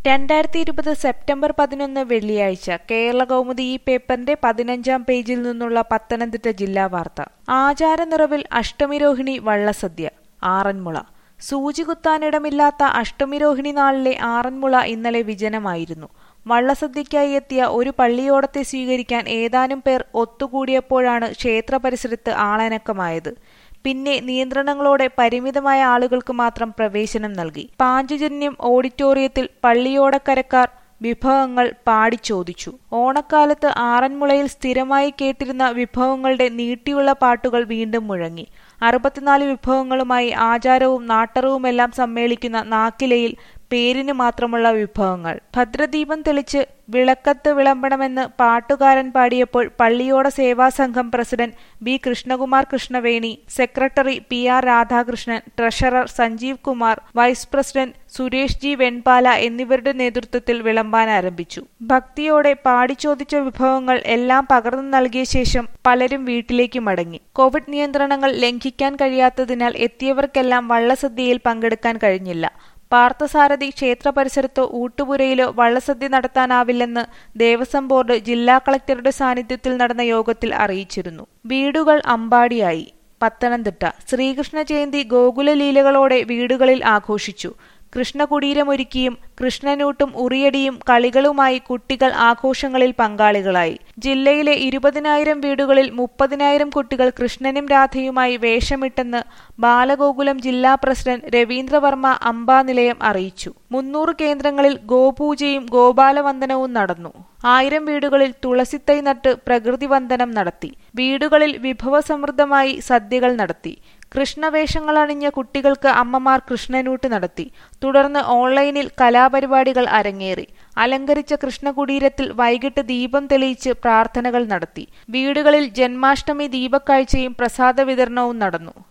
രണ്ടായിരത്തി ഇരുപത് സെപ്റ്റംബർ പതിനൊന്ന് വെള്ളിയാഴ്ച കേരള കൗമുദി ഈ പേപ്പറിന്റെ പതിനഞ്ചാം പേജിൽ നിന്നുള്ള പത്തനംതിട്ട ജില്ലാ വാർത്ത ആചാരനിറവിൽ അഷ്ടമിരോഹിണി വള്ളസദ്യ ആറന്മുള സൂചി കുത്താനിടമില്ലാത്ത അഷ്ടമിരോഹിണി നാളിലെ ആറന്മുള ഇന്നലെ വിജനമായിരുന്നു വള്ളസദ്യയ്ക്കായി എത്തിയ ഒരു പള്ളിയോടത്തെ സ്വീകരിക്കാൻ ഏതാനും പേർ ഒത്തുകൂടിയപ്പോഴാണ് ക്ഷേത്ര പരിസരത്ത് ആളനക്കമായത് പിന്നെ നിയന്ത്രണങ്ങളോടെ പരിമിതമായ ആളുകൾക്ക് മാത്രം പ്രവേശനം നൽകി പാഞ്ചജന്യം ഓഡിറ്റോറിയത്തിൽ പള്ളിയോടക്കരക്കാർ വിഭവങ്ങൾ പാടിച്ചോദിച്ചു ഓണക്കാലത്ത് ആറന്മുളയിൽ സ്ഥിരമായി കേട്ടിരുന്ന വിഭവങ്ങളുടെ നീട്ടിയുള്ള പാട്ടുകൾ വീണ്ടും മുഴങ്ങി അറുപത്തിനാല് വിഭവങ്ങളുമായി ആചാരവും നാട്ടറവുമെല്ലാം സമ്മേളിക്കുന്ന നാക്കിലയിൽ പേരിന് മാത്രമുള്ള വിഭവങ്ങൾ ഭദ്രദീപം തെളിച്ച് വിളക്കത്ത് വിളമ്പണമെന്ന് പാട്ടുകാരൻ പാടിയപ്പോൾ പള്ളിയോട സേവാസംഘം president B Krishnakumar Krishnaveni secretary P R Radhakrishnan treasurer Sanjeev Kumar vice president Suresh G Venpala എന്നിവരുടെ നേതൃത്വത്തിൽ വിളമ്പാൻ ആരംഭിച്ചു ഭക്തിയോടെ പാടിച്ചോദിച്ച വിഭവങ്ങൾ എല്ലാം പകർന്നു നൽകിയ ശേഷം പലരും വീട്ടിലേക്ക് മടങ്ങി കോവിഡ് നിയന്ത്രണങ്ങൾ ലംഘിക്കാൻ കഴിയാത്തതിനാൽ എത്തിയവർക്കെല്ലാം വള്ളസദ്യയിൽ പങ്കെടുക്കാൻ കഴിഞ്ഞില്ല പാർത്ഥസാരഥി ക്ഷേത്ര പരിസരത്തോ ഊട്ടുപുരയിലോ വള്ളസദ്യ നടത്താനാവില്ലെന്ന് ദേവസ്വം ബോർഡ് ജില്ലാ കളക്ടറുടെ സാന്നിധ്യത്തിൽ നടന്ന യോഗത്തിൽ അറിയിച്ചിരുന്നു വീടുകൾ അമ്പാടിയായി പത്തനംതിട്ട ശ്രീകൃഷ്ണ ജയന്തി ഗോകുല ലീലകളോടെ വീടുകളിൽ ആഘോഷിച്ചു കൃഷ്ണകുടീരമൊരുക്കിയും കൃഷ്ണനൂട്ടും ഉറിയടിയും കളികളുമായി കുട്ടികൾ ആഘോഷങ്ങളിൽ പങ്കാളികളായി ജില്ലയിലെ ഇരുപതിനായിരം വീടുകളിൽ മുപ്പതിനായിരം കുട്ടികൾ കൃഷ്ണനും രാധയുമായി വേഷമിട്ടെന്ന് ബാലഗോകുലം ജില്ലാ പ്രസിഡന്റ് രവീന്ദ്രവർമ്മ അംബാനിലയം അറിയിച്ചു മുന്നൂറ് കേന്ദ്രങ്ങളിൽ ഗോപൂജയും ഗോപാലവന്ദനവും നടന്നു ആയിരം വീടുകളിൽ തുളസിത്തൈ നട്ട് പ്രകൃതിവന്ദനം നടത്തി വീടുകളിൽ വിഭവസമൃദ്ധമായി സദ്യകൾ നടത്തി കൃഷ്ണവേഷങ്ങളണിഞ്ഞ കുട്ടികൾക്ക് അമ്മമാർ കൃഷ്ണനൂട്ട് നടത്തി തുടർന്ന് ഓൺലൈനിൽ കലാപരിപാടികൾ അരങ്ങേറി അലങ്കരിച്ച കൃഷ്ണകുടീരത്തിൽ വൈകിട്ട് ദീപം തെളിയിച്ച് പ്രാർത്ഥനകൾ നടത്തി വീടുകളിൽ ജന്മാഷ്ടമി ദീപക്കാഴ്ചയും പ്രസാദ വിതരണവും നടന്നു